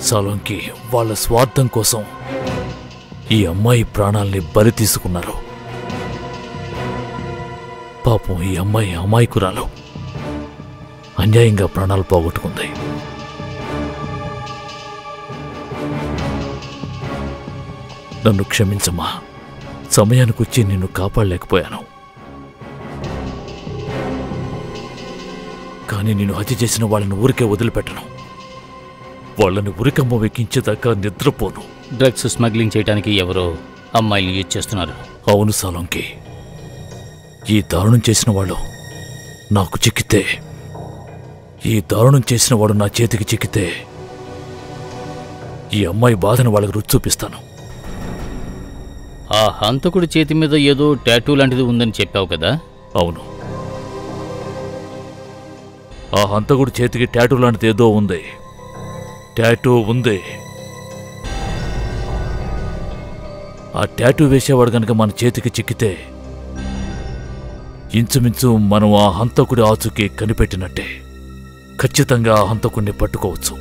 సలోంకి వాళ్ళ స్వార్థం కోసం ఈ అమ్మాయి ప్రాణాల్ని బలి తీసుకున్నారు పాపం ఈ అమ్మాయి అమాయకురాలు అన్యాయంగా ప్రాణాలు పోగొట్టుకుంది నన్ను క్షమించమ్మా సమయానికి వచ్చి నిన్ను కాపాడలేకపోయాను కానీ నేను హత్య చేసిన వాళ్ళని ఊరికే వదిలిపెట్టను వాళ్ళని ఉరికమ్మ వెక్కించేదాకా నిద్రపోను డ్రగ్స్ స్మగ్లింగ్ చేయడానికి ఎవరో అమ్మాయిల్ని యూజ్ చేస్తున్నారు అవును సాలంకి ఈ దారుణం చేసిన వాళ్ళు నాకు చిక్కితే ఈ దారుణం చేసిన వాడు నా చేతికి చిక్కితే ఈ అమ్మాయి బాధను వాళ్ళకి రుచి చూపిస్తాను ఆ హంతకుడి చేతి మీద ఏదో టాటూ లాంటిది ఉందని చెప్పావు కదా అవును ఆ హంతకుడి చేతికి టాటూ లాంటిది ఏదో ఉంది టాటూ ఉంది ఆ టాటూ వేసేవాడు గనక మన చేతికి చిక్కితే ఇంచుమించు మనం ఆ హంతకుడి ఆచుకి కనిపెట్టినట్టే ఖచ్చితంగా ఆ హంతకుడిని పట్టుకోవచ్చు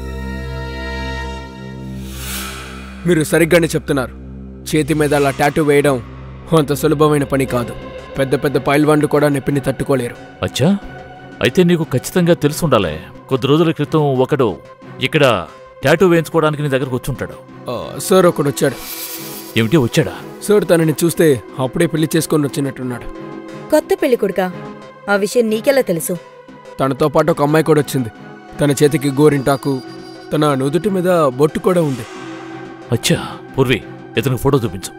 మీరు సరిగ్గానే చెప్తున్నారు చేతి మీద అలా టాటూ వేయడం అంత సులభమైన పని కాదు పెద్ద పెద్ద పైల్వాన్లు కూడా నొప్పిని తట్టుకోలేరు అచ్చా అయితే నీకు ఖచ్చితంగా తెలుసుండాలే కొద్ది రోజుల క్రితం ఒకడు ఇక్కడ టాటూ వేయించుకోవడానికి నీ దగ్గరకు వచ్చుంటాడు ఆ, సార్ ఒకడు వచ్చాడు ఏమిటి వచ్చాడా సార్ తనని చూస్తే అప్పుడే పెళ్లి చేసుకొని వచ్చినట్టున్నాడు కొత్త పెళ్లి కొడుకా ఆ విషయం నీకెలా తెలుసు తనతో పాటు ఒక అమ్మాయి కూడా వచ్చింది తన చేతికి గోరింటాకు తన నుదుటి మీద బొట్టు కూడా ఉంది అచ్చా పూర్వి ఇతనికి ఫోటో చూపించు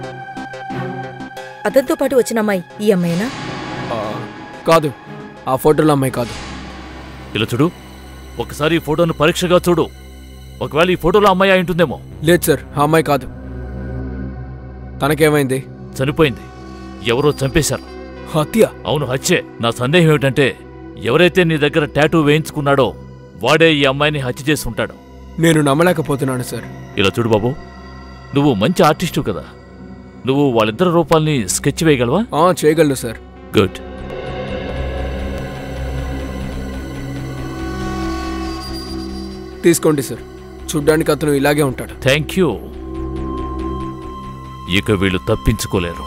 అతనితో పాటు వచ్చిన అమ్మాయి ఈ అమ్మాయినా ఆ, కాదు ఆ ఫోటోలో అమ్మాయి కాదు ఇలా చూడు ఒకసారి ఈ ఫోటోను పరీక్షగా చూడు ఒకవేళ ఈ ఫోటోలో అమ్మాయి అయి ఉంటుందేమో లేదు సార్ ఆ అమ్మాయి కాదు తనకేమైంది చనిపోయింది ఎవరో చంపేశారు హత్య అవును హత్యే నా సందేహం ఏమిటంటే ఎవరైతే నీ దగ్గర టాటూ వేయించుకున్నాడో వాడే ఈ అమ్మాయిని హత్య చేసి ఉంటాడు నేను నమ్మలేకపోతున్నాను సార్ ఇలా చూడు బాబు నువ్వు మంచి ఆర్టిస్టు కదా నువ్వు వాళ్ళిద్దరి రూపాల్ని స్కెచ్ వేయగలవా ఆ చేయగలను సార్ గుడ్ తీసుకోండి సార్ చూడ్డానికి అతను ఇలాగే ఉంటాడు థ్యాంక్ యూ ఇక వీళ్ళు తప్పించుకోలేరు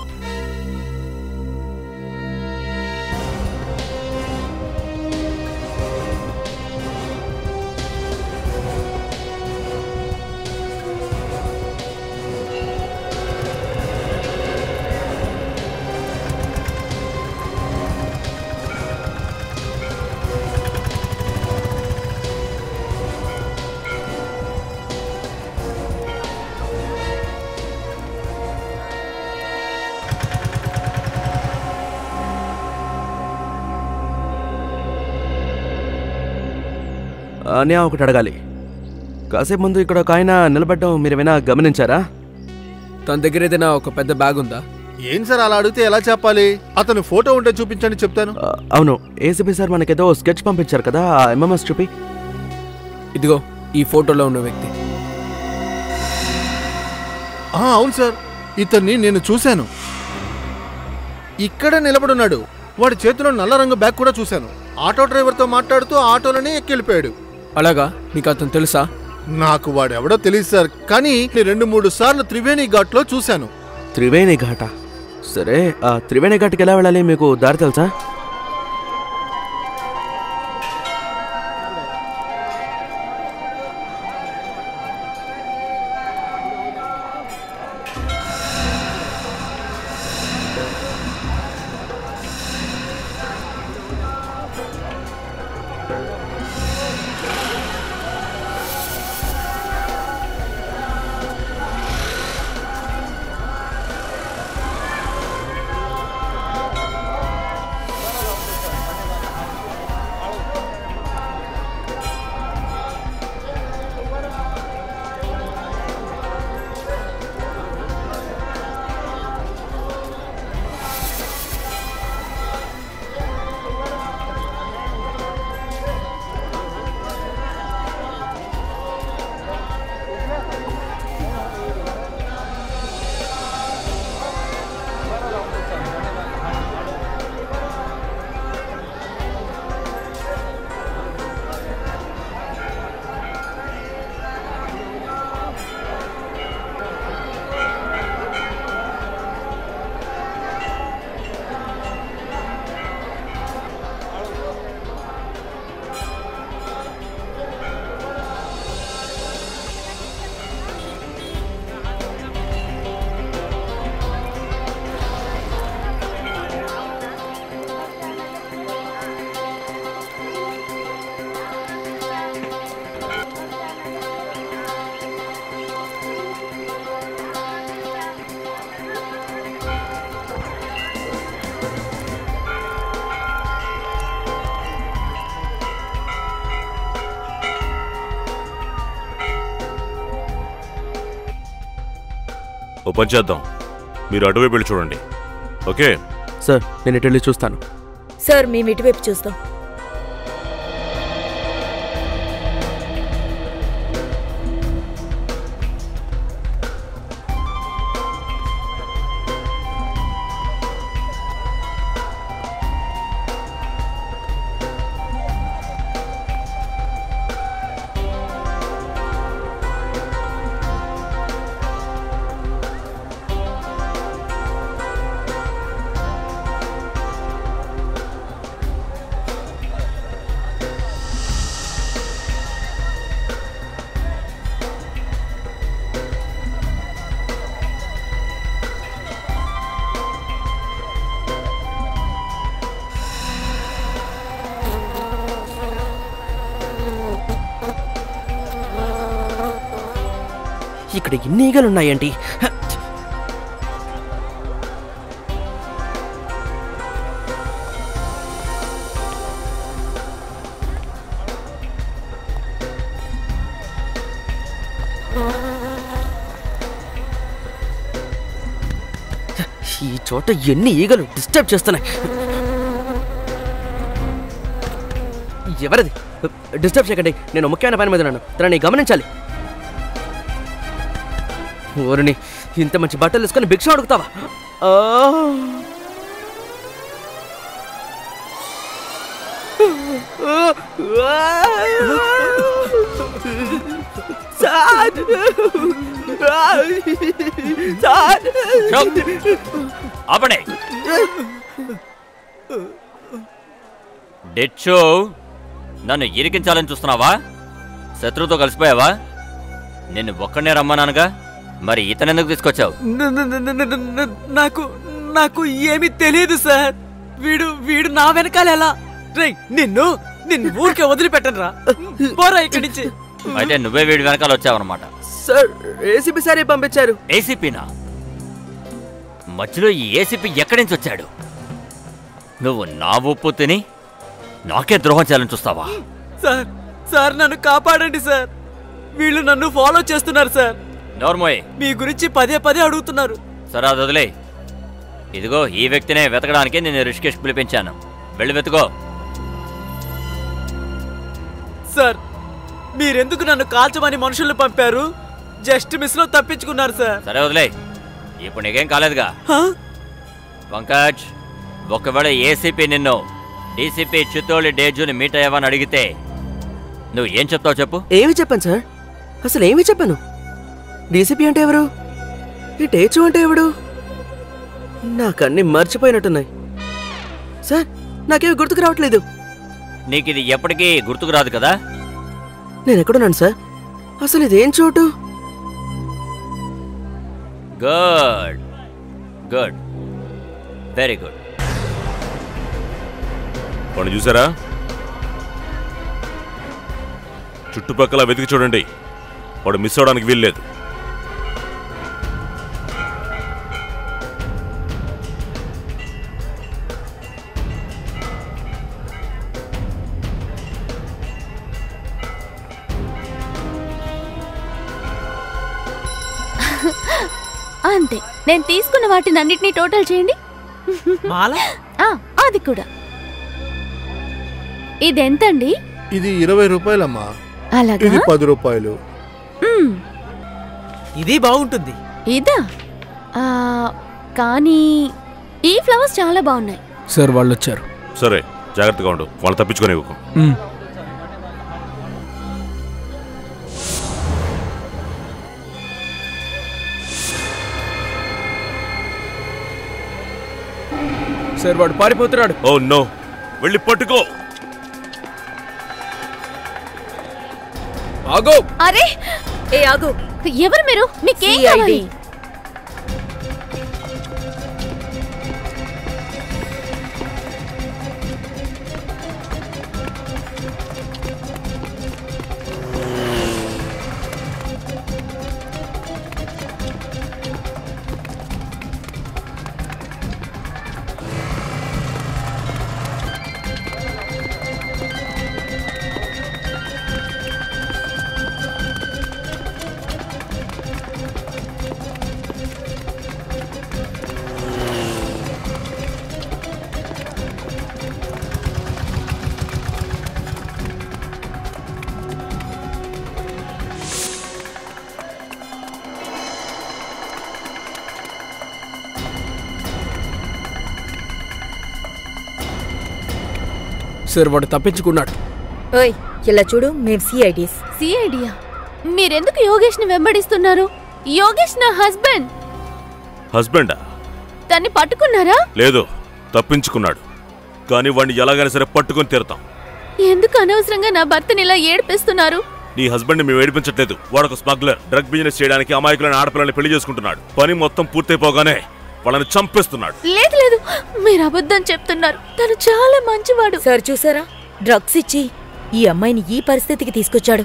నేను ఒకటి అడగాలి కాసేపు ముందు ఇక్కడ ఒక ఆయన నిలబడడం మీరు ఏమైనా గమనించారా తన దగ్గర ఏదైనా ఒక పెద్ద బ్యాగ్ ఉందా ఏం సార్ అలా అడిగితే ఎలా చెప్పాలి అతను ఫోటో ఉంటే చూపించండి చెప్తాను ఆ, అవును ఏసీపీ సార్ మనకేదో స్కెచ్ పంపించారు కదా ఆ ఎంఎంఎస్ చూపి ఇదిగో ఈ ఫోటోలో ఉన్న వ్యక్తి ఆ, అవును సార్ ఇతన్ని నేను చూశాను ఇక్కడ నిలబడున్నాడు వాడి చేతిలో నల్ల రంగు బ్యాగ్ కూడా చూశాను ఆటో డ్రైవర్తో మాట్లాడుతూ ఆటోలోనే ఎక్కెళ్ళిపోయాడు అలాగా నీకు అతను తెలుసా నాకు వాడెవడో తెలియదు సార్ కానీ రెండు మూడు సార్లు త్రివేణి ఘాట్లో చూశాను త్రివేణి ఘాట సరే ఆ త్రివేణి ఘాట్కి ఎలా వెళ్ళాలి మీకు దారి తెలుసా ఓ పని చేద్దాం మీరు అటువైపు వెళ్ళి చూడండి ఓకే సార్ నేను ఇటు వెళ్ళి చూస్తాను సార్ మేము ఇటువైపు చూస్తాం ఇక్కడ ఇన్ని ఈగలు ఉన్నాయేంటి హ! ఈ చోట ఎన్ని ఈగలు డిస్టర్బ్ చేస్తున్నాయి ఎవరిది డిస్టర్బ్ చేయకండి నేను ముఖ్యమైన పని మీద ఉన్నాను తనని గమనించాలి ఊరిని ఇంత మంచి బట్టలు వేసుకొని భిక్ష అడుగుతావా ఆ! సార్! సార్! ఆపడే డెచ్చో నన్ను ఇరికించాలని చూస్తున్నావా శత్రువుతో కలిసిపోయావా నిన్ను ఒక్కనే రమ్మన్నానుగా మరి ఇతనెందుకు తీసుకొచ్చావు న- న- న- న- న- న- నాకు నాకు ఏమీ తెలియదు సార్ వీడు వీడు నా వెనకాల ఎలా రేయ్ నిన్ను నిన్ను ఊరికే వదిలిపెట్టను రా పోరా ఇక్కడి నుంచి అయితే నువ్వే వీడి వెనకాల వచ్చావన్నమాట సార్ ఏసీపీ సారే పంపించారు ఏసీపీనా మధ్యలో ఈ ఏసీపీ ఎక్కడి నుంచి వచ్చాడు నువ్వు నా ఉప్పు తిని నాకే ద్రోహం చేయాలని చూస్తావా సార్ సార్ నన్ను కాపాడండి సార్ వీళ్ళు నన్ను ఫాలో చేస్తున్నారు సార్ నోర్మోయ్ మీ గురించి పదే పదే అడుగుతున్నారు సరే అది వదిలే ఇదిగో ఈ వ్యక్తినే వెతకడానికి నేను రిషికేష్ పిలిపించాను వెళ్ళి వెతుకో సార్ మీరెందుకు నన్ను కాల్చమని మనుషుల్ని పంపారు జస్ట్ మిస్ లో తప్పించుకున్నారు సార్ సరే వదిలే ఇప్పుడు నీకేం కాలేదుగా హా? పంకజ్ ఒకవేళ ఏసీపీ నిన్ను డీసీపీ చిత్తోళి డేజుని మీట్ అయ్యావని అడిగితే నువ్వు ఏం చెప్తావు చెప్పు ఏమి చెప్పాను సార్ అసలు ఏమి చెప్పాను డీసీపీ అంటే ఎవరు ఈ టేచు అంటే ఎవడు నాకన్నీ మర్చిపోయినట్టున్నాయి సార్ నాకేమి గుర్తుకు రావట్లేదు నీకు ఇది ఎప్పటికీ గుర్తుకు రాదు కదా నేను ఎక్కడున్నాను సార్ అసలు ఇదేం చోటు గుడ్ గుడ్ వెరీ గుడ్ వాడిని చూసారా చుట్టుపక్కల వెతికి చూడండి వాడు మిస్ అవడానికి వీల్లేదు అంతే నేను తీసుకున్న వాటిని అన్నిటినీ టోటల్ చేయండి మాల ఆ, అది కూడా ఇదెంతండి ఇది ఇరవై రూపాయలమ్మా అలాగా ఇది పది రూపాయలు మ్మ్. ఇది బాగుంటుంది ఇదా ఆ, కానీ ఈ ఫ్లవర్స్ చాలా బాగున్నాయి సార్ వాళ్ళు వచ్చారు సరే జాగ్రత్తగా ఉండు వాళ్ళు తప్పించుకొని ఇవ్వకు మ్. సార్ వాడు పారిపోతున్నాడు ఓ నో వెళ్ళి పట్టుకో ఆగో అరే ఏ ఆగు ఎవరు మీరు మీకేం CID. కావాలి సార్ వాడు తప్పించుకున్నాడు ఓయ్ ఇలా చూడు మేం సిఐడీస్ సిఐడియా మీరెందుకు యోగేష్ ని వెంబడిస్తున్నారు యోగేష్ నా హస్బెండ్ హస్బెండా తన్ని పట్టుకున్నారా లేదు తప్పించుకున్నాడు కానీ వాడిని ఎలాగైనా సరే పట్టుకొని తీరుతాం ఎందుకు అనవసరంగా నా భర్తని ఇలా ఏడిపిస్తున్నారు నీ హస్బెండ్ మేము ఏడిపించట్లేదు వాడొక స్మగ్లర్ డ్రగ్ బిజినెస్ చేయడానికి అమాయకులైన ఆడపిల్లని పెళ్లి చేసుకుంటున్నాడు పని మొత్తం పూర్తయిపోగానే వాళ్ళని చంపేస్తున్నాడు లేదు లేదు మీరు అబద్ధం చెప్తున్నారు తను చాలా మంచివాడు సార్ చూసారా డ్రగ్స్ ఇచ్చి ఈ అమ్మాయిని ఈ పరిస్థితికి తీసుకొచ్చాడు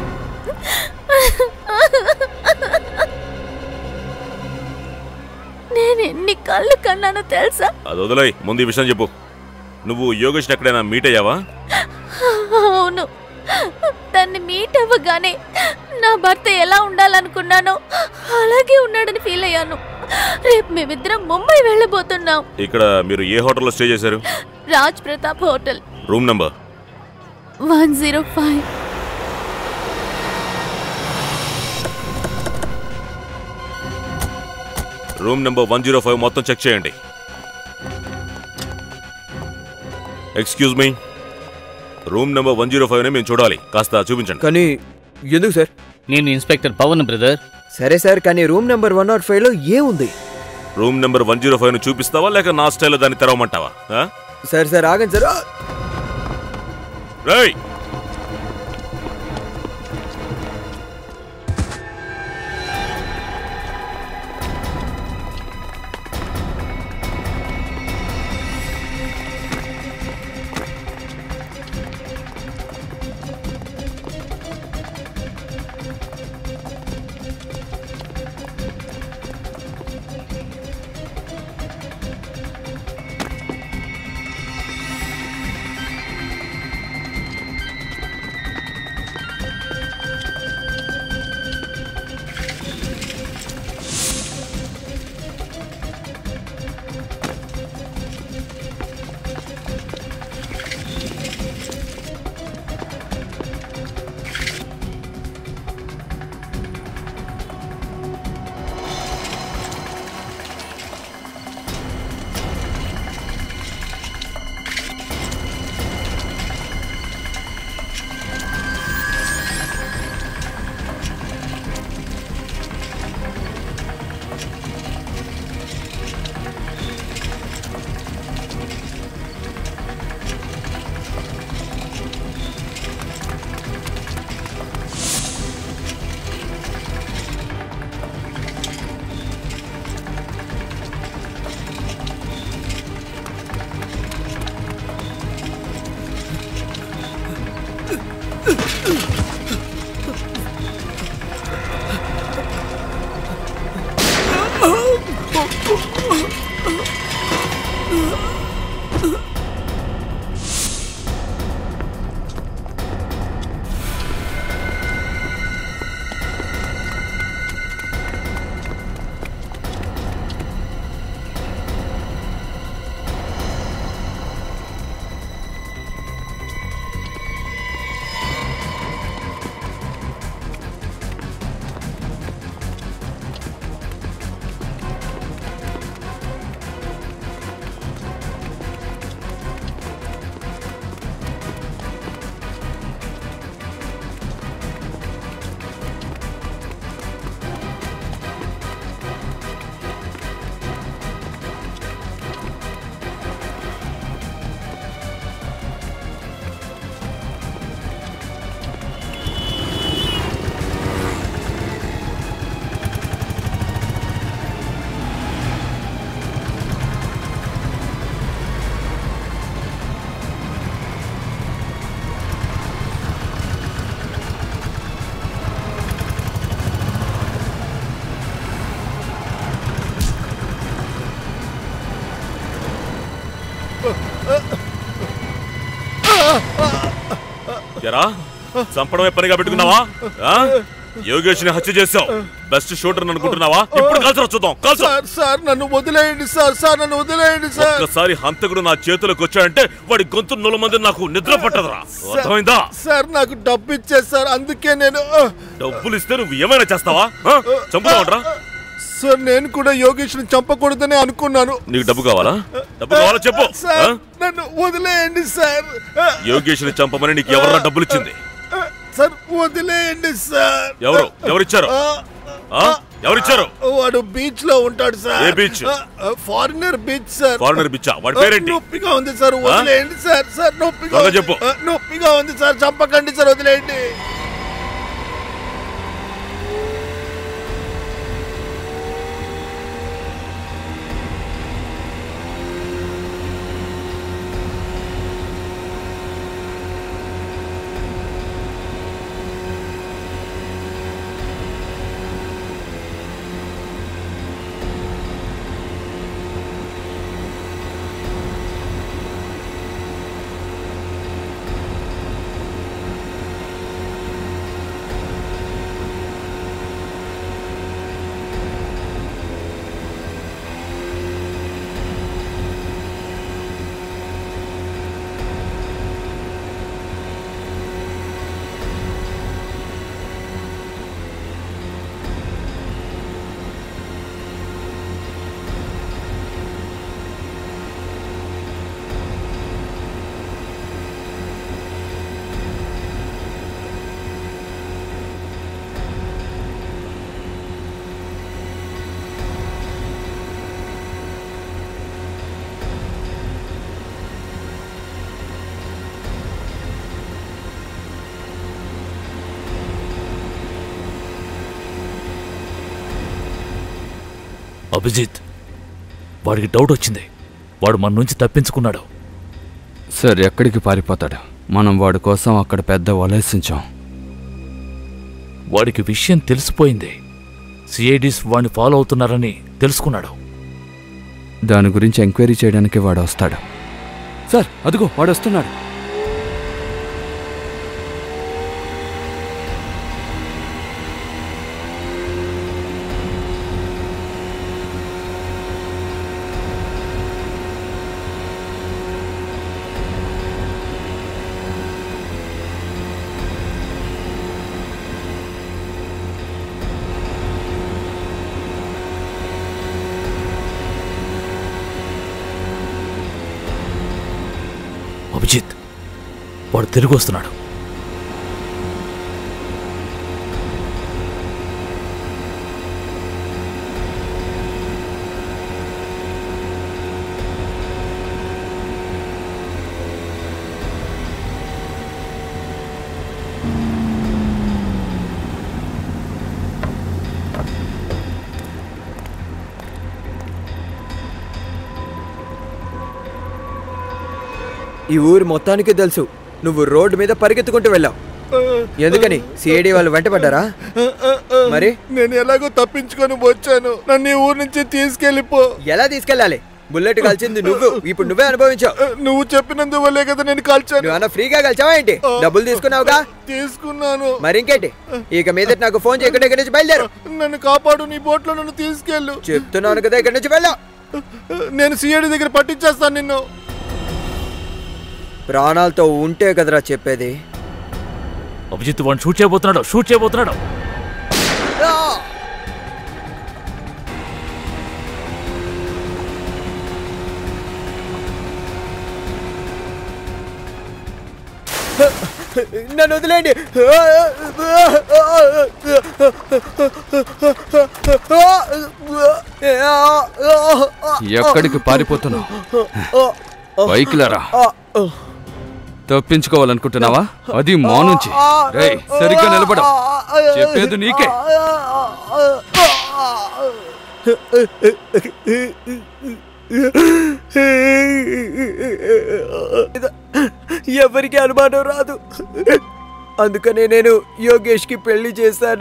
నేను ఎన్ని కళ్ళు కన్నానో తెలుసా అది వదిలేయ్ ముందు ఈ విషయం చెప్పు నువ్వు యోగేష్ని ఎక్కడైనా మీట్ అయ్యావా అవును తన్ని మీట్ అవ్వగానే నా భర్త ఎలా ఉండాలనుకున్నానో అలాగే ఉన్నాడని ఫీల్ అయ్యాను రేపు మేమిద్దరం ముంబై వెళ్ళబోతున్నాం ఇక్కడ మీరు ఏ హోటల్లో స్టే చేశారు Raj Pratap hotel room number one zero five room number one zero five మొత్తం చెక్ చేయండి excuse me room number one zero ఫైవ్ని మేము చూడాలి కాస్త చూపించండి కానీ ఎందుకు సార్ నేను ఇన్స్పెక్టర్ పవన్ బ్రదర్ సరే సార్ కానీ రూమ్ నెంబర్ వన్ నాట్ ఫైవ్లో ఏముంది రూమ్ నెంబర్ వన్ జీరో ఫైవ్ను చూపిస్తావా లేక నా స్టైల్లో దాన్ని తెరవమంటావా ఆ? సార్ సార్ ఆగండి సార్ రేయ్ ఎరా చంపడమే పనిగా పెట్టుకున్నావా ఆ? యోగేష్ని హత్య చేసావు బెస్ట్ షూటర్ అనుకుంటున్నావా ఇప్పుడు కలిసి చూద్దాం కలిసి సార్ సార్ నన్ను వదిలేయండి సార్ సార్ నన్ను వదిలేయండి సార్ ఒక్కసారి హంతకుడు నా చేతులకు వచ్చాడంటే వాడి గొంతు నుల మంది నాకు నిద్ర పట్టదురా అర్థమైందా సార్ నాకు డబ్బు ఇచ్చేది సార్ అందుకే నేను డబ్బులు ఇస్తే నువ్వు ఏమైనా చేస్తావా ఆ? చంపుతావంట్రా సార్ నేను కూడా యోగేష్ని చంపకూడదని అనుకున్నాను నీకు డబ్బు కావాలా డబ్బు కావాలా చెప్పు సార్ ఆ? నన్ను వదిలేయండి సార్ యోగేష్ని చంపమని నీకు ఎవరన్నా డబ్బులు ఇచ్చింది సార్ వదిలేయండి సార్ ఎవరు ఎవరిచ్చారు ఆ, ఆ? ఎవరిచ్చారు వాడు బీచ్ లో ఉంటాడు సార్ ఏ beach? Foreigner beach sir foreigner బిచ్చా వాడి పేరేంటి నొప్పిగా ఉంది సార్ వదిలేయండి సార్ సార్ నొప్పిగా త్వరగా ఉంది. చెప్పు. ఆ, నొప్పిగా ఉంది సార్ చంపకండి సార్ వదిలేయండి అభిజిత్ వాడికి డౌట్ వచ్చింది వాడు మన నుంచి తప్పించుకున్నాడు సార్ ఎక్కడికి పారిపోతాడు మనం వాడి కోసం అక్కడ పెద్ద వలేసించాం వాడికి విషయం తెలిసిపోయింది సిఐడిస్ వాడిని ఫాలో అవుతున్నారని తెలుసుకున్నాడు దాని గురించి ఎంక్వైరీ చేయడానికి వాడు వస్తాడు సార్ అదిగో వాడు వస్తున్నాడు అభిజిత్ వాడు తిరిగి వస్తున్నాడు ఈ ఊరు మొత్తానికి తెలుసు నువ్వు రోడ్డు మీద పరిగెత్తుకుంటూ వెళ్ళావు ఎందుకని సిఐడి వాళ్ళు వెంటబడ్డారా మరి నేను ఎలాగో తప్పించుకొని వచ్చాను నన్ను ఈ ఊరు నుంచి తీసుకెళ్ళిపో ఎలా తీసుకెళ్ళాలి బుల్లెట్ కలిసింది నువ్వు ఇప్పుడు నువ్వే అనుభవించావు నువ్వు చెప్పినందువల్లే కదా నేను కాల్చాను నువ్వు ఫ్రీగా కలిసావా ఏంటి డబ్బులు తీసుకున్నావుగా తీసుకున్నాను మరి ఇంకేంటి ఇక మీద నాకు ఫోన్ చేయకుండా ఇక్కడి నుంచి బయలుదేరు నన్ను కాపాడు నీ బోట్లో నన్ను తీసుకెళ్ళు చెప్తున్నాను కదా ఇక్కడి నుంచి వెళ్ళు నేను సిఐడి దగ్గర పట్టించేస్తాను నిన్ను ప్రాణాలతో ఉంటే కదరా చెప్పేది అభిజిత్ వాడిని షూట్ చేయబోతున్నాడు షూట్ చేయబోతున్నాడు నన్ను వదిలేండి ఎక్కడికి పారిపోతున్నావు పైకిలారా తప్పించుకోవాలనుకుంటున్నావా అది మా నుంచి రేయ్ సరిగ్గా నిలబడ చెప్పేది నీకే ఎవరికి అనుమానం రాదు అందుకనే నేను యోగేష్కి పెళ్లి చేశాను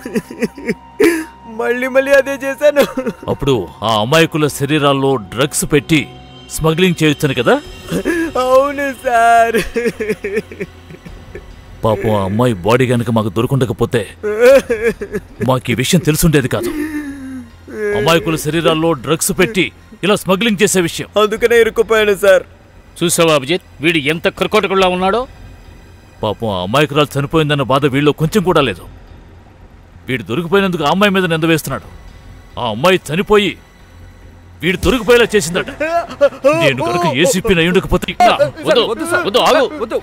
మళ్ళీ మళ్ళీ అదే చేశాను అప్పుడు ఆ అమాయకుల శరీరాల్లో డ్రగ్స్ పెట్టి స్మగ్లింగ్ చేయొచ్చని కదా అవును సార్ పాపం ఆ అమ్మాయి బాడీ గనుక మాకు దొరకుండకపోతే మాకు ఈ విషయం తెలుసుండేది కాదు అమాయకుల శరీరాల్లో డ్రగ్స్ పెట్టి ఇలా స్మగ్లింగ్ చేసే విషయం అందుకనే ఇరుక్కుపోయాను సార్ చూసావా అభిజిత్ వీడు ఎంత క్రికోటకుల్లా ఉన్నాడో పాపం ఆ అమాయకురాలు చనిపోయిందన్న బాధ వీళ్ళు కొంచెం కూడా లేదు వీడు దొరికిపోయినందుకు ఆ అమ్మాయి మీద నింద వేస్తున్నాడు ఆ అమ్మాయి చనిపోయి వీడు దొరికిపోయేలా చేసిందట నేను కనుక ఏసీపీ అయి ఉండకపోతే వద్దు వద్దు ఆగు వద్దు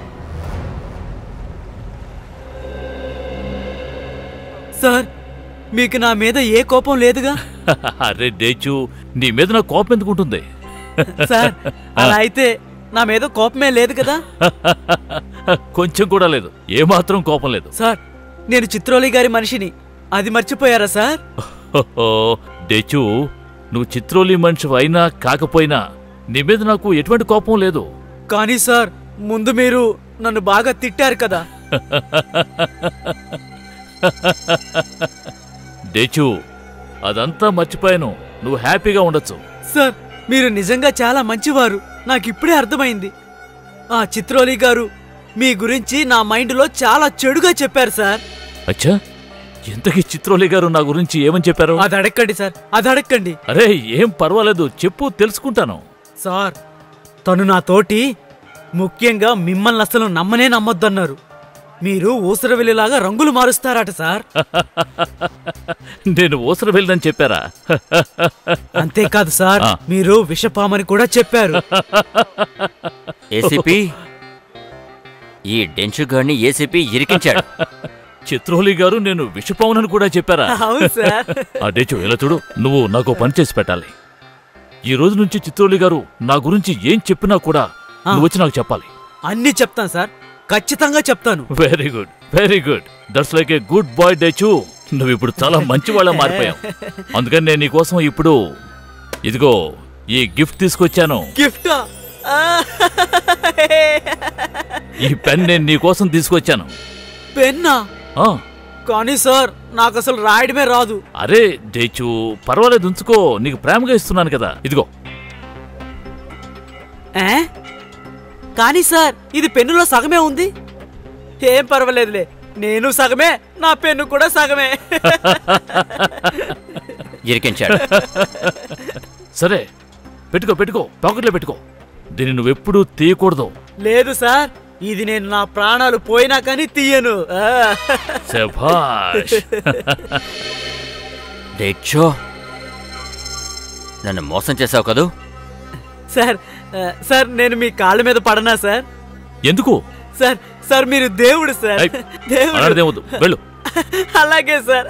సార్ మీకు నా మీద ఏ కోపం లేదుగా అరే డేచు నీ మీద నా కోపం ఎందుకు ఉంటుంది సార్ అలా అయితే నా మీద కోపమే లేదు కదా కొంచెం కూడా లేదు ఏమాత్రం కోపం లేదు సార్ నేను చిత్రోలి గారి మనిషిని అది మర్చిపోయారా సార్ ఓహో, డేచు నువ్వు చిత్రోలి మనిషి అయినా కాకపోయినా నీ మీద నాకు ఎటువంటి కోపం లేదు కానీ సార్ ముందు మీరు నన్ను బాగా తిట్టారు కదా డేచు అదంతా మర్చిపోయాను నువ్వు హ్యాపీగా ఉండొచ్చు సార్ మీరు నిజంగా చాలా మంచివారు నాకు ఇప్పుడే అర్థమైంది ఆ చిత్రోలి గారు మీ గురించి నా మైండ్లో చాలా చెడుగా చెప్పారు సార్ అచ్చా ఇంతకీ చిత్రోలి గారు నా గురించి ఏమని చెప్పారు అది అడగండి సార్ అది అడగండి అరే ఏం పర్వాలేదు చెప్పు తెలుసుకుంటాను సార్ తను నా తోటి ముఖ్యంగా మిమ్మల్ని అసలు నమ్మనే నమ్మొద్దన్నారు మీరు ఊసరవెల్లిలాగా రంగులు మారుస్తారట సార్ నేను ఊసర వెళ్ళదని చెప్పారా అంతేకాదు సార్ ఆ. మీరు విషపామని కూడా చెప్పారు ఏసీపీ ఈ డెన్షుగాడిని ఏసీపీ ఇరికించాడు చిత్రోలి గారు నేను విషపవనని కూడా చెప్పారా అవును సార్ ఆ డేచు ఇలా చూడు నువ్వు నాకు ఓ పని చేసి పెట్టాలి ఈ రోజు నుంచి చిత్రోలి గారు నా గురించి ఏం చెప్పినా కూడా ఆ. నువ్వు వచ్చి నాకు చెప్పాలి అన్ని చెప్తాను సార్ ఖచ్చితంగా చెప్తాను very good very good that's like a good boy డేచు నువ్వు ఇప్పుడు చాలా మంచి వాళ్ళ మారిపోయావు అందుకని నేను నీకోసం ఇప్పుడు ఇదిగో ఈ గిఫ్ట్ తీసుకొచ్చాను గిఫ్ట్ ఈ పెన్ నేను నీకోసం తీసుకొచ్చాను పెన్నా ఆ, కానీ సార్ నాకు అసలు రాయడమే రాదు అరే డేచు పర్వాలేదు ఉంచుకో నీకు ప్రేమగా ఇస్తున్నాను కదా ఇదిగో ఏ? కానీ సార్ ఇది పెన్నులో సగమే ఉంది ఏం పర్వాలేదులే నేను సగమే నా పెన్ను కూడా సగమే ఇరికించాడు సరే పెట్టుకో పెట్టుకో పాకెట్లో పెట్టుకో దీన్ని నువ్వెప్పుడూ తీయకూడదు లేదు సార్ ఇది నేను నా ప్రాణాలు పోయినా కానీ తీయను ఆ. శభాష్ డెచ్చో నన్ను మోసం చేసావు కదూ సార్ ఆ, సార్ నేను మీ కాళ్ళ మీద పడనా సార్ ఎందుకు సార్ సార్ మీరు దేవుడు సార్ ఏయ్, దేవుడు అలాంటిదేమొద్దు వెళ్ళు అలాగే సార్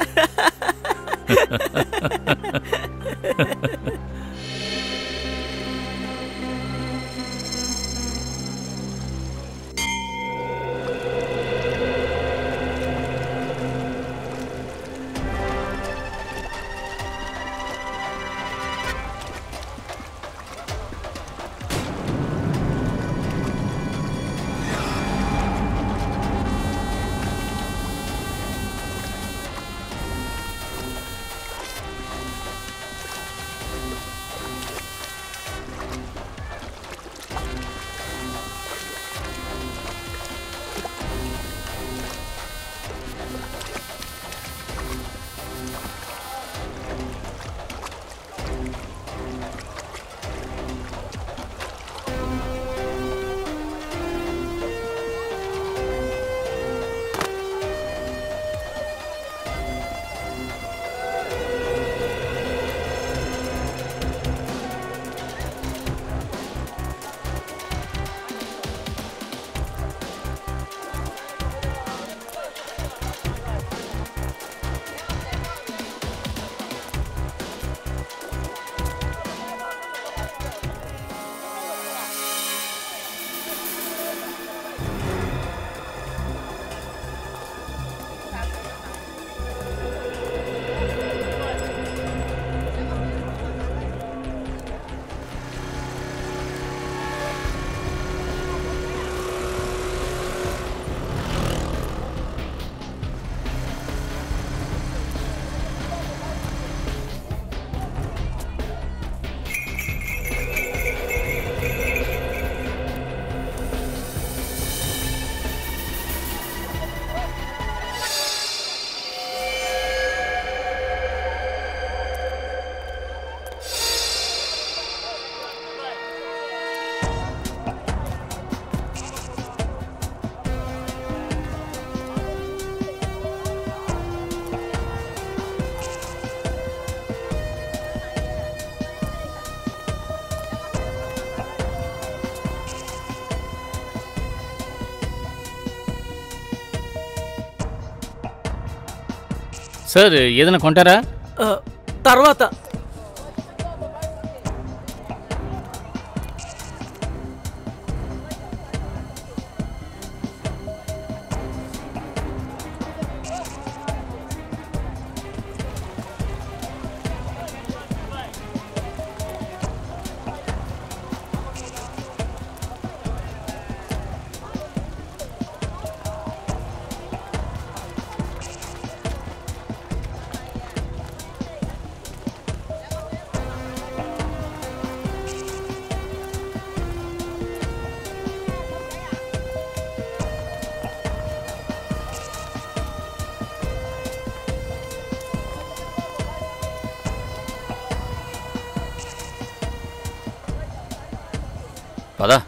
సార్ ఏదైనా కొంటారా ఆ, తర్వాత పదా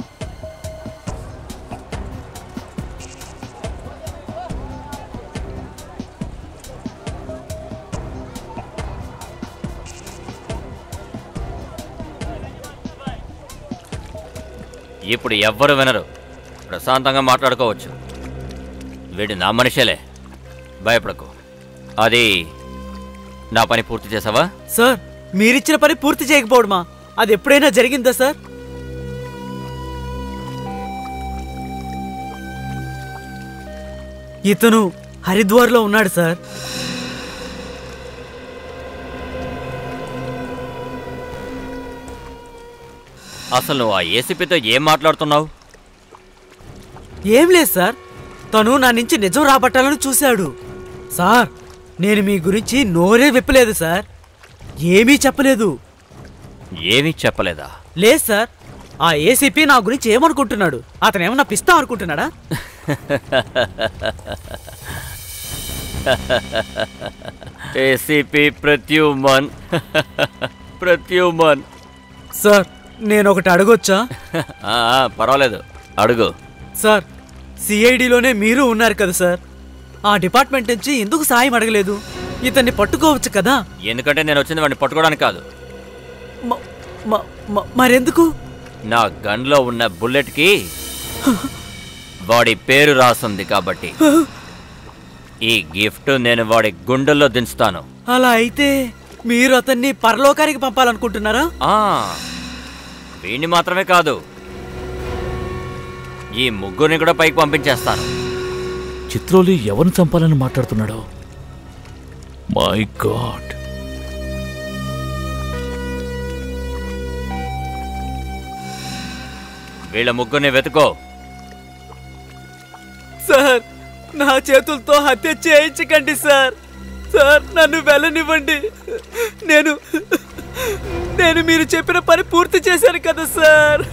ఇప్పుడు ఎవ్వరు వినరు ప్రశాంతంగా మాట్లాడుకోవచ్చు వీడు నా మనిషేలే భయపడకు అది నా పని పూర్తి చేసావా సార్ మీరిచ్చిన పని పూర్తి చేయకపోవడమా అది ఎప్పుడైనా జరిగిందా సార్ ఇతను హరిద్వార్లో ఉన్నాడు సార్ అసలు నువ్వు ఆ ఏసీపీతో ఏం మాట్లాడుతున్నావు ఏం లేదు సార్ తను నా నుంచి నిజం రాబట్టాలని చూశాడు సార్ నేను మీ గురించి నోరే విప్పలేదు సార్ ఏమీ చెప్పలేదు ఏమీ చెప్పలేదా లేదు సార్ ఆ ఏసీపీ నా గురించి ఏమనుకుంటున్నాడు అతను ఏమన్నా పిస్తా అనుకుంటున్నాడా ఏసీపీ ప్రత్యుమన్ ప్రత్యుమన్ సార్ నేను ఒకటి అడగొచ్చా ఆ, ఆ, పర్వాలేదు అడుగు సార్ సిఐడిలోనే మీరు ఉన్నారు కదా సార్ ఆ డిపార్ట్మెంట్ నుంచి ఎందుకు సాయం అడగలేదు ఇతన్ని పట్టుకోవచ్చు కదా ఎందుకంటే నేను వచ్చింది వాడిని పట్టుకోవడానికి కాదు మ- మ- మ- మరెందుకు నా గన్లో ఉన్న బుల్లెట్కి వాడి పేరు రాసుంది కాబట్టి ఈ గిఫ్ట్ నేను వాడి గుండెల్లో దించుతాను అలా అయితే మీరు అతన్ని పరలోకానికి పంపాలనుకుంటున్నారా ఆ వీడిని మాత్రమే కాదు ఈ ముగ్గురిని కూడా పైకి పంపించేస్తాను చిత్రోలి ఎవరిని చంపాలని మాట్లాడుతున్నాడో మై గాడ్ వీళ్ళ ముగ్గురిని వెతుకో సార్ నా చేతులతో హత్య చేయించకండి సార్ సార్ నన్ను వెళ్ళనివ్వండి నేను నేను మీరు చెప్పిన పని పూర్తి చేశాను కదా సార్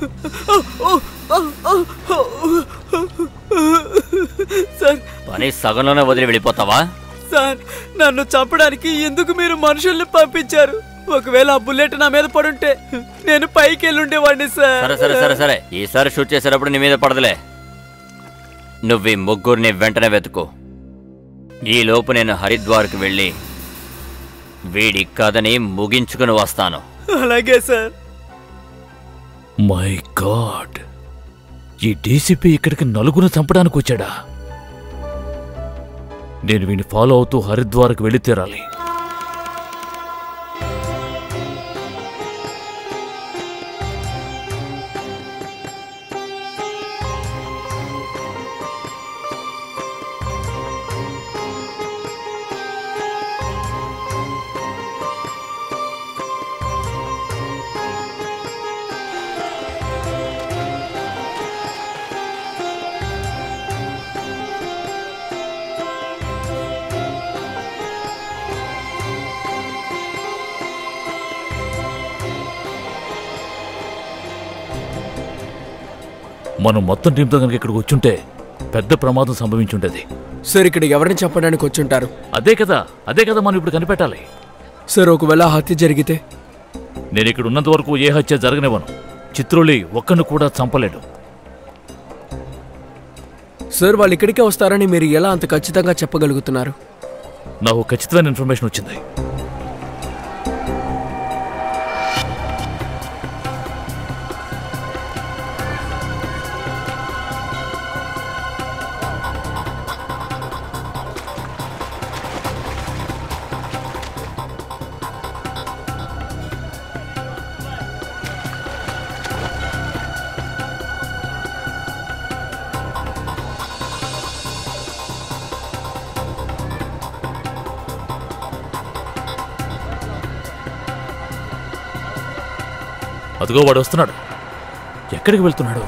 సార్ పని సగంలోనే వదిలి వెళ్ళిపోతావా సార్ నన్ను చంపడానికి ఎందుకు మీరు మనుషుల్ని పంపించారు ఒకవేళ ఆ బుల్లెట్ నా మీద పడుంటే నేను పైకి వెళ్ళుండేవాడిని సార్ సరే సరే సరే సరే ఈసారి షూట్ చేసేటప్పుడు నీ మీద పడదులే నువ్వు ఈ ముగ్గురిని వెంటనే వెతుకు ఈ లోపు నేను హరిద్వార్కి వెళ్ళి వీడి కథని ముగించుకుని వస్తాను అలాగే సార్ మై గాడ్ ఈ డీసీపీ ఇక్కడికి నలుగురు చంపడానికి వచ్చాడా నేను వీడిని ఫాలో అవుతూ హరిద్వార్కి వెళ్ళి తీరాలి మనం మొత్తం టీంతో కనుక ఇక్కడికి వచ్చుంటే పెద్ద ప్రమాదం సంభవించుంటది సార్ ఇక్కడ ఎవరిని చంపడానికి వచ్చుంటారు అదే కదా అదే కదా మనం ఇప్పుడు కనిపెట్టాలి సార్ ఒకవేళ ఆ హత్య జరిగితే నేను ఇక్కడ ఉన్నంత వరకు ఏ హత్య జరగనివ్వను చిత్రోలి ఒక్కడిని కూడా చంపలేడు సార్ వాళ్ళు ఇక్కడికే వస్తారని మీరు ఎలా అంత ఖచ్చితంగా చెప్పగలుగుతున్నారు నాకు ఖచ్చితమైన ఇన్ఫర్మేషన్ వచ్చింది అదిగో వాడు వస్తున్నాడు ఎక్కడికి వెళ్తున్నాడు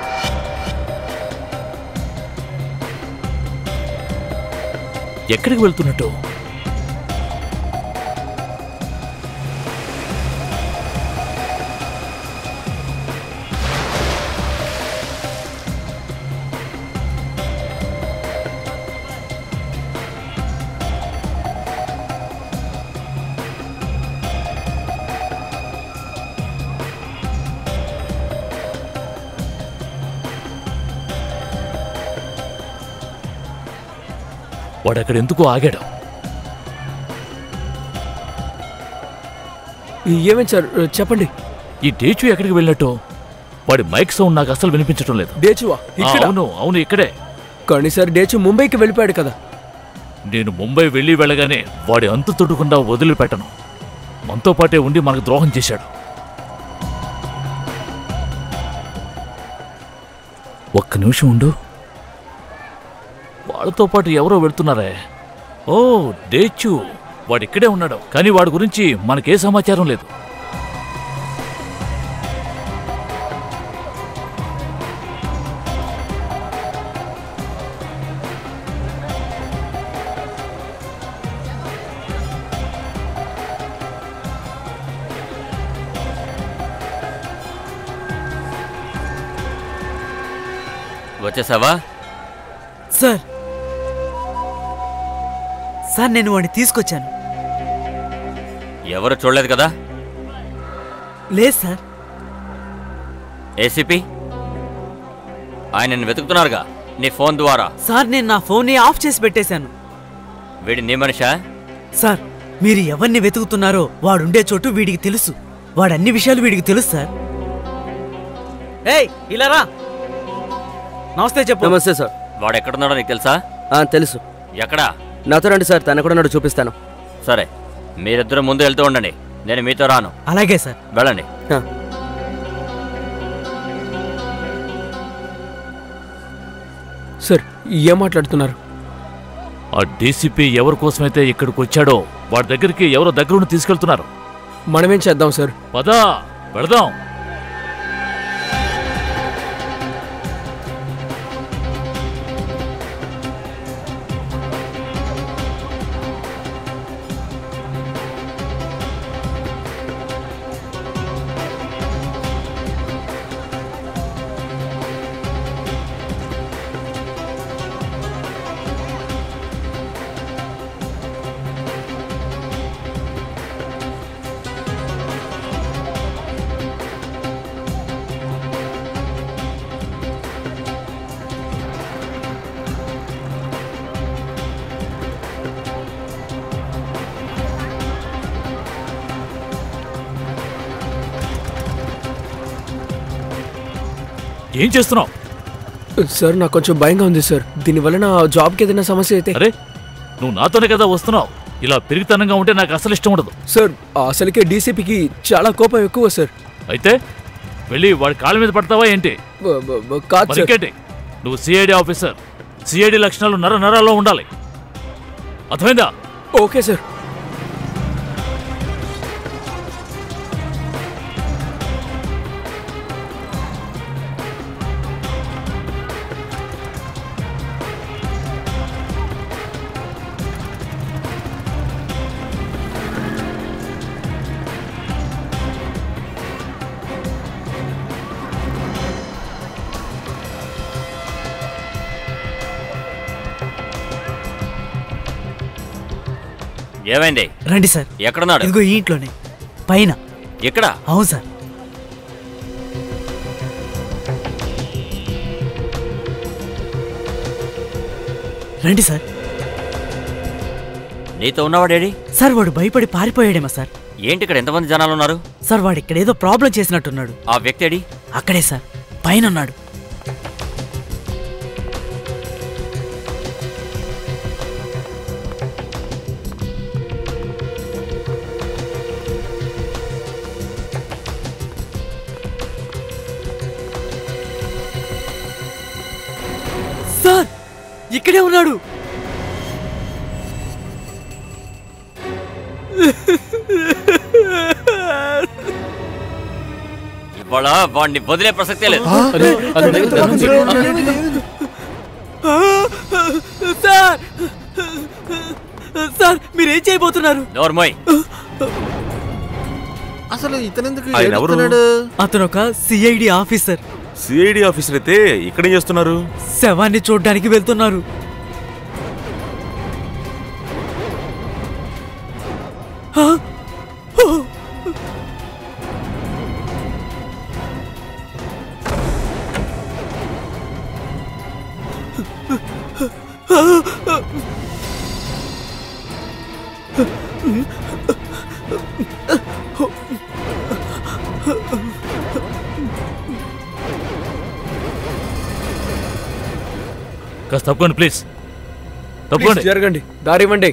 ఎక్కడికి వెళ్తున్నట్టు వాడు అక్కడ ఎందుకు ఆగాడు ఏమేం సార్ చెప్పండి ఈ డేచు ఎక్కడికి వెళ్ళినట్టు వాడి మైక్ సౌండ్ నాకు అసలు వినిపించడం లేదు డేచువా ఆ, ఇక్కడ అవును అవును ఇక్కడే కానీ సార్ డేచు ముంబైకి వెళ్ళిపోయాడు కదా నేను ముంబై వెళ్ళి వెళ్ళగానే వాడి అంతు తొడకుండా వదిలిపెట్టను మనతో పాటే ఉండి మనకు ద్రోహం చేశాడు ఒక్క నిమిషం ఉండు వాళ్ళతో పాటు ఎవరో వెళ్తున్నారే ఓ డేచు వాడు ఇక్కడే ఉన్నాడు కానీ వాడి గురించి మనకే సమాచారం లేదు వచ్చేసావా సార్ సార్ నేను వాడిని తీసుకొచ్చాను ఎవరు చూడలేదు కదా లేదు సార్ ఏసీపీ ఆయనను వెతుకుతున్నారుగా నీ ఫోన్ ద్వారా సార్ నేను నా ఫోన్ని ఆఫ్ చేసి పెట్టేశాను వీడి నీ మనిషా సార్ మీరు ఎవరిని వెతుకుతున్నారో వాడుండే చోటు వీడికి తెలుసు వాడు అన్ని విషయాలు వీడికి తెలుసు సార్ ఏయ్ ఇలా రా నమస్తే చెప్పు నమస్తే సార్ వాడు ఎక్కడున్నాడో నీకు తెలుసా ఆ, తెలుసు ఎక్కడా నాతో రండి సార్ తన కూడా నాడు చూపిస్తాను సరే మీరిద్దరు ముందు వెళ్తూ ఉండండి నేను మీతో రాను అలాగే సార్ వెళ్ళండి ఆ. సార్ ఏం మాట్లాడుతున్నారు ఆ డీసీపీ ఎవరి కోసమైతే ఇక్కడికి వచ్చాడో వాడి దగ్గరికి ఎవరో దగ్గరుండి తీసుకెళ్తున్నారు మనమేం చేద్దాం సార్ పదా వెళదాం ఏం చేస్తున్నావు సార్ నాకు కొంచెం భయంగా ఉంది సార్ దీనివల్ల నా జాబ్కి ఏదైనా సమస్య అయితే అరే నువ్వు నాతోనే కదా వస్తున్నావు ఇలా పెరిగితనంగా ఉంటే నాకు అసలు ఇష్టం ఉండదు సార్ అసలుకే డీసీపీకి చాలా కోపం ఎక్కువ సార్ అయితే వెళ్ళి వాడి కాళ్ళ మీద పడతావా ఏంటి బ- బ- బ- కాదు మరి సార్ ఇంకేంటి నువ్వు సిఐడి ఆఫీసర్ సిఐడి లక్షణాలు నర నరాల్లో ఉండాలి అర్థమైందా ఓకే సార్ ఏమైంది రండి సార్ ఎక్కడున్నాడు ఇదిగో ఈ ఇంట్లోనే పైన ఎక్కడ అవును సార్ రండి సార్ నీతో ఉన్నవాడేడి సార్ వాడు భయపడి పారిపోయాడేమో సార్ ఏంటి ఇక్కడ ఎంతమంది జనాలు ఉన్నారు సార్ వాడు ఇక్కడ ఏదో ప్రాబ్లం చేసినట్టున్నాడు ఆ వ్యక్తి ఏడి అక్కడే సార్ పైన ఉన్నాడు సార్ ఇక్కడే ఉన్నాడు ఇవాళ వాడిని వదిలే ప్రసక్తే లేదు సార్ సార్ మీరేం చేయబోతున్నారు నోర్మోయ్ అసలు ఇతనెందుకు ఆయన ఎవరు? ఏడుస్తున్నాడు? అతను ఒక సిఐడి ఆఫీసర్ సిఐడి ఆఫీసర్ అయితే ఇక్కడేం చేస్తున్నారు శవాన్ని చూడ్డానికి వెళ్తున్నారు ఆ? ఓ! కాస్త తప్పుకోండి ప్లీజ్ తప్పుకోండి Please, జరగండి దారి ఇవ్వండి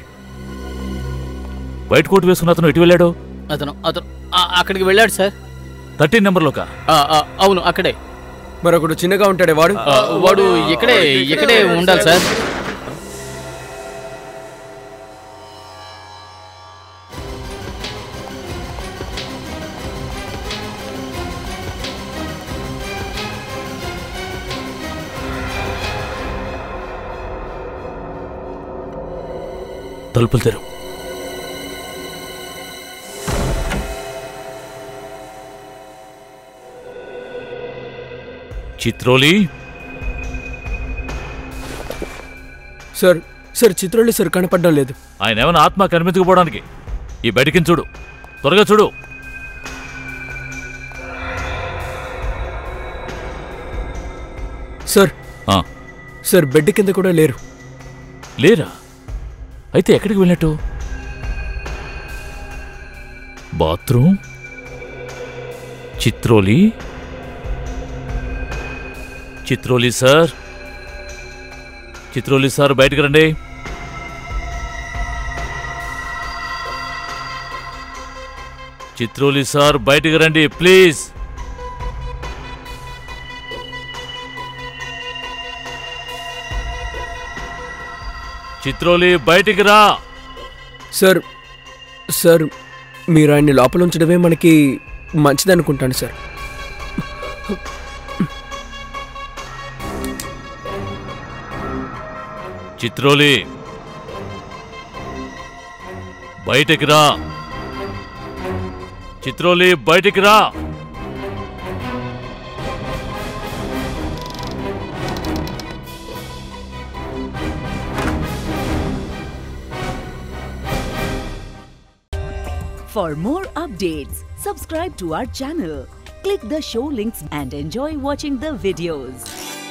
వైట్ కోట్ వేసుకున్న అతను ఎటు వెళ్ళాడు అతను అతను ఆ, అక్కడికి వెళ్ళాడు సార్ థర్టీన్ నెంబర్లోకా ఆ, ఆ, అవును అక్కడే మరొకడు చిన్నగా ఉంటాడే వాడు ఆ, వాడు ఇక్కడే ఇక్కడే ఉండాలి సార్ తలుపులు తెరు చిత్రోలి సార్ సార్ చిత్రాలు సార్ కనపడడం లేదు ఆయన ఏమైనా ఆత్మ కనిపించకపోవడానికి ఈ బయటికి చూడు త్వరగా చూడు సార్ ఆ, సార్ బెడ్ కింద కూడా లేరు లేరా అయితే ఎక్కడికి వెళ్ళినట్టు bathroom Chitroli Chitroli sir Chitroli sir బయటకు రండి చిత్రోలి సార్ బయటకు రండి ప్లీజ్ చిత్రోలి బయటికి రా సార్ సార్ మీరు ఆయన్ని లోపల ఉంచడమే మనకి మంచిదనుకుంటాను సార్ చిత్రోలి బయటికి రా చిత్రోలి బయటికి రా For more updates, subscribe to our channel, click the show links and enjoy watching the videos.